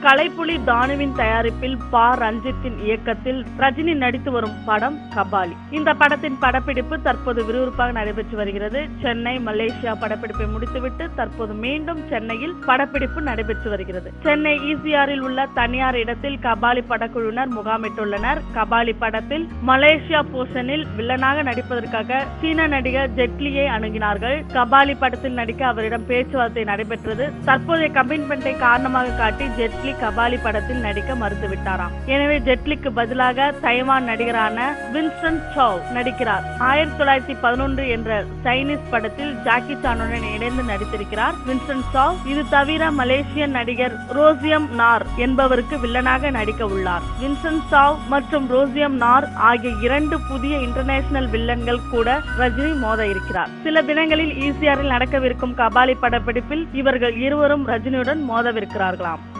கலைப்புலி தானுவின் தயாரிப்பில் பா ரஞ்சித்தின் இயக்கத்தில் ரஜினி நடித்து வரும் படம் கபாலி இந்த படத்தின் படப்பிடிப்பு தற்போது விறுவிறுப்பாக நடைபெற்று வருகிறது சென்னை மலேசியா படப்பிடிப்பை முடித்துவிட்டு தற்போது மீண்டும் சென்னையில் படப்பிடிப்பு நடைபெற்று வருகிறது சென்னை ஈசிஆரில் உள்ள தனியார் இடத்தில் கபாலி படக்குழுவினர் முகாமிட்டுள்ளனர் கபாலி படத்தில் மலேசியா போர்ஷனில் வில்லனாக நடிப்பதற்காக சீன நடிகர் ஜெட்லியை அணுகினார்கள் கபாலி படத்தில் நடிக்க அவரிடம் பேச்சுவார்த்தை நடைபெற்றது தற்போதைய கமிட்மெண்ட்டை காரணமாக காட்டி ஜெட்லி கபாலி படத்தில் நடிக்க மறுத்துவிட்டாராம் எனவே ஜெட்லிக்கு பதிலாக தைவான் நடிகரான வின்ஸ்டன் சௌ நடிக்கிறார் ஆயிரத்தி தொள்ளாயிரத்தி பதினொன்று என்ற சைனீஸ் படத்தில் ஜாக்கி சானுடன் இணைந்து நடித்திருக்கிறார் வின்ஸ்டன் சௌ இது தவிர மலேசியன் நடிகர் ரோசியம் நார் என்பவருக்கு வில்லனாக நடிக்க உள்ளார் வின்சென்ட் சாவ் மற்றும் ரோசியம் நார் ஆகிய இரண்டு புதிய இன்டர்நேஷனல் வில்லன்கள் கூட ரஜினி மோத இருக்கிறார் சில தினங்களில் ஈசிஆரில் நடக்கவிருக்கும் கபாலி படப்பிடிப்பில் இவர்கள் இருவரும் ரஜினியுடன் மோதவிருக்கிறார்களாம்